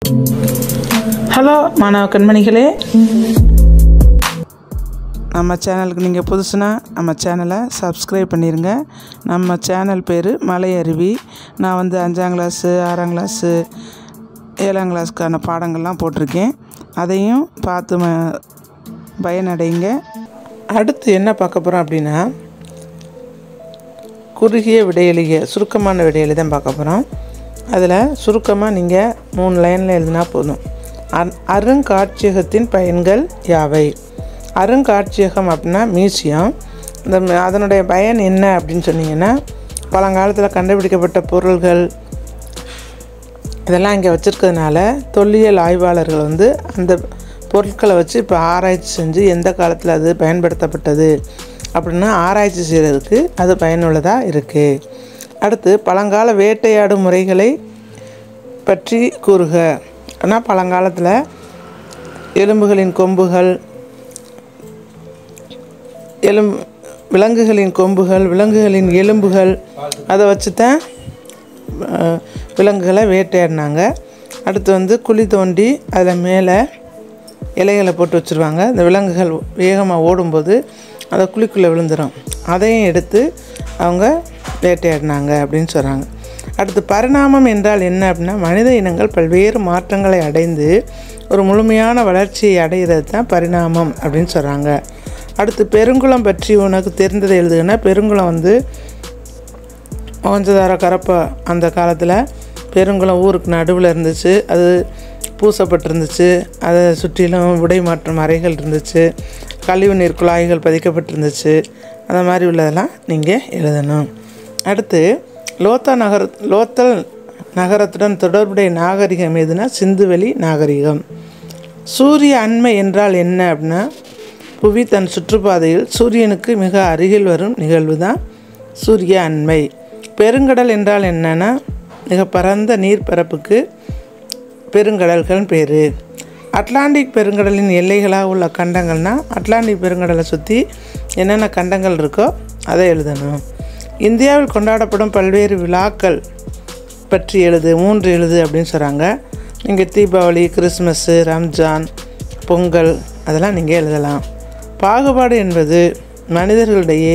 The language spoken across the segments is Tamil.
ஹலோ மாணவ கண்மணிகளே நம்ம சேனலுக்கு நீங்கள் புதுசுனா நம்ம சேனலை சப்ஸ்கிரைப் பண்ணிடுங்க நம்ம சேனல் பேர் மலை அருவி நான் வந்து அஞ்சாம் கிளாஸு ஆறாம் கிளாஸு ஏழாம் கிளாஸ்க்கான பாடங்கள்லாம் போட்டிருக்கேன் அதையும் பார்த்து ம பயனடைங்க அடுத்து என்ன பார்க்க போகிறோம் அப்படின்னா குறுகிய விடையெளிக சுருக்கமான விடையெளி தான் பார்க்க போகிறோம் அதில் சுருக்கமாக நீங்கள் மூணு லைனில் எழுதினா போதும் அன் அருங்காட்சியகத்தின் பயன்கள் யாவை அருங்காட்சியகம் அப்படின்னா மியூசியம் இந்த ம- அதனுடைய பயன் என்ன அப்படின்னு சொன்னீங்கன்னா பழங்காலத்தில் கண்டுபிடிக்கப்பட்ட பொருள்கள் இதெல்லாம் இங்கே வச்சுருக்கிறதுனால தொல்லியல் ஆய்வாளர்கள் வந்து அந்த பொருட்களை வச்சு இப்போ ஆராய்ச்சி செஞ்சு எந்த காலத்தில் அது பயன்படுத்தப்பட்டது அப்படின்னா ஆராய்ச்சி செய்கிறதுக்கு அது பயனுள்ளதாக இருக்குது அடுத்து பழங்கால வேட்டையாடும் முறைகளை பற்றி கூறுக ஆனால் பழங்காலத்தில் எலும்புகளின் கொம்புகள் எலும் விலங்குகளின் கொம்புகள் விலங்குகளின் எலும்புகள் அதை வச்சு தான் அஹ், விலங்குகளை வேட்டையாடினாங்க அடுத்து வந்து குழி தோண்டி அதில் மேலே இலைகளை போட்டு வச்சுருவாங்க இந்த விலங்குகள் வேகமாக ஓடும்போது அந்த குழிக்குள்ளே விழுந்துடும் அதையும் எடுத்து அவங்க வேட்டையாடினாங்க அப்படின்னு சொல்கிறாங்க அடுத்து பரிணாமம் என்றால் என்ன அப்படின்னா மனித இனங்கள் பல்வேறு மாற்றங்களை அடைந்து ஒரு முழுமையான வளர்ச்சியை அடைகிறது தான் பரிணாமம் அப்படின்னு சொல்கிறாங்க அடுத்து பெருங்குளம் பற்றி உனக்கு தெரிந்ததை எழுதுனா பெருங்குளம் வந்து மொகஞ்சதார கரப்பா அந்த காலத்தில் பெருங்குளம் ஊருக்கு நடுவில் இருந்துச்சு அது பூசப்பட்டிருந்துச்சு அதை சுற்றிலும் விடை மாற்றும் அறைகள் இருந்துச்சு கழிவுநீர் குழாய்கள் பதிக்கப்பட்டிருந்துச்சு அந்த மாதிரி உள்ளதெல்லாம் நீங்கள் எழுதணும் அடுத்து லோத்தா நகர லோத்தல் நகரத்துடன் தொடர்புடைய நாகரிகம் எதுனா சிந்துவெளி நாகரிகம் சூரிய அண்மை என்றால் என்ன அப்படின்னா புவி தன் சுற்றுப்பாதையில் சூரியனுக்கு மிக அருகில் வரும் நிகழ்வு தான் சூரிய அண்மை பெருங்கடல் என்றால் என்னன்னா மிக பரந்த நீர்ப்பரப்புக்கு பெருங்கடல்கள் பேர் அட்லாண்டிக் பெருங்கடலின் எல்லைகளாக உள்ள கண்டங்கள்னா அட்லாண்டிக் பெருங்கடலை சுற்றி என்னென்ன கண்டங்கள் இருக்கோ அதை எழுதணும் இந்தியாவில் கொண்டாடப்படும் பல்வேறு விழாக்கள் பற்றி எழுது மூன்று எழுது அப்படின்னு சொல்கிறாங்க நீங்கள் தீபாவளி கிறிஸ்மஸ்ஸு ரம்ஜான் பொங்கல் அதெல்லாம் நீங்கள் எழுதலாம் பாகுபாடு என்பது மனிதர்களிடையே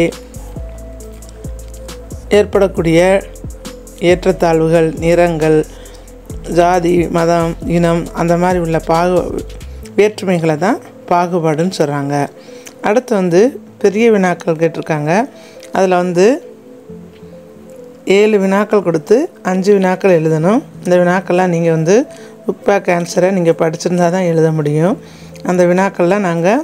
ஏற்படக்கூடிய ஏற்றத்தாழ்வுகள் நிறங்கள் ஜாதி மதம் இனம் அந்த மாதிரி உள்ள பாகு வேற்றுமைகளை தான் பாகுபாடுன்னு சொல்கிறாங்க அடுத்து வந்து பெரிய வினாக்கள் கேட்டிருக்காங்க அதில் வந்து ஏழு வினாக்கள் கொடுத்து அஞ்சு வினாக்கள் எழுதணும் இந்த வினாக்கள்லாம் நீங்கள் வந்து புக் ஆன்சரை நீங்கள் படிச்சிருந்தா தான் எழுத முடியும் அந்த வினாக்கள்லாம் நாங்கள்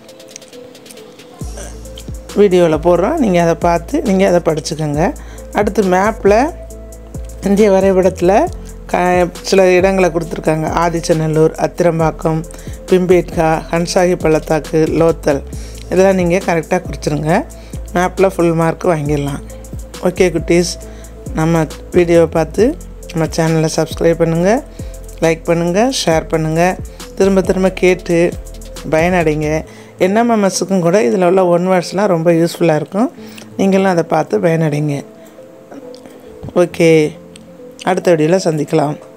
வீடியோவில் போடுறோம் நீங்கள் அதை பார்த்து நீங்கள் அதை படிச்சுக்கோங்க அடுத்து மேப்பில் இந்திய வரைபடத்தில் க சில இடங்களை கொடுத்துருக்காங்க ஆதிச்சநல்லூர் அத்திரம்பாக்கம் பிம்பேட்கா ஹன்சாகி பள்ளத்தாக்கு லோத்தல் இதெல்லாம் நீங்கள் கரெக்டாக குறிச்சிருங்க மேப்பில் ஃபுல் மார்க் வாங்கிடலாம் ஓகே குட்டீஸ் நம்ம வீடியோவை பார்த்து நம்ம சேனலை சப்ஸ்கிரைப் பண்ணுங்கள் லைக் பண்ணுங்கள் ஷேர் பண்ணுங்கள் திரும்ப திரும்ப கேட்டு பயனடைங்க என்எம்எம்எஸ்ஸுக்கும் கூட இதில் உள்ள ஒன் வேர்ட்ஸ்லாம் ரொம்ப யூஸ்ஃபுல்லாக இருக்கும் நீங்களும் அதை பார்த்து பயனடைங்க ஓகே அடுத்த வீடியோவில் சந்திக்கலாம்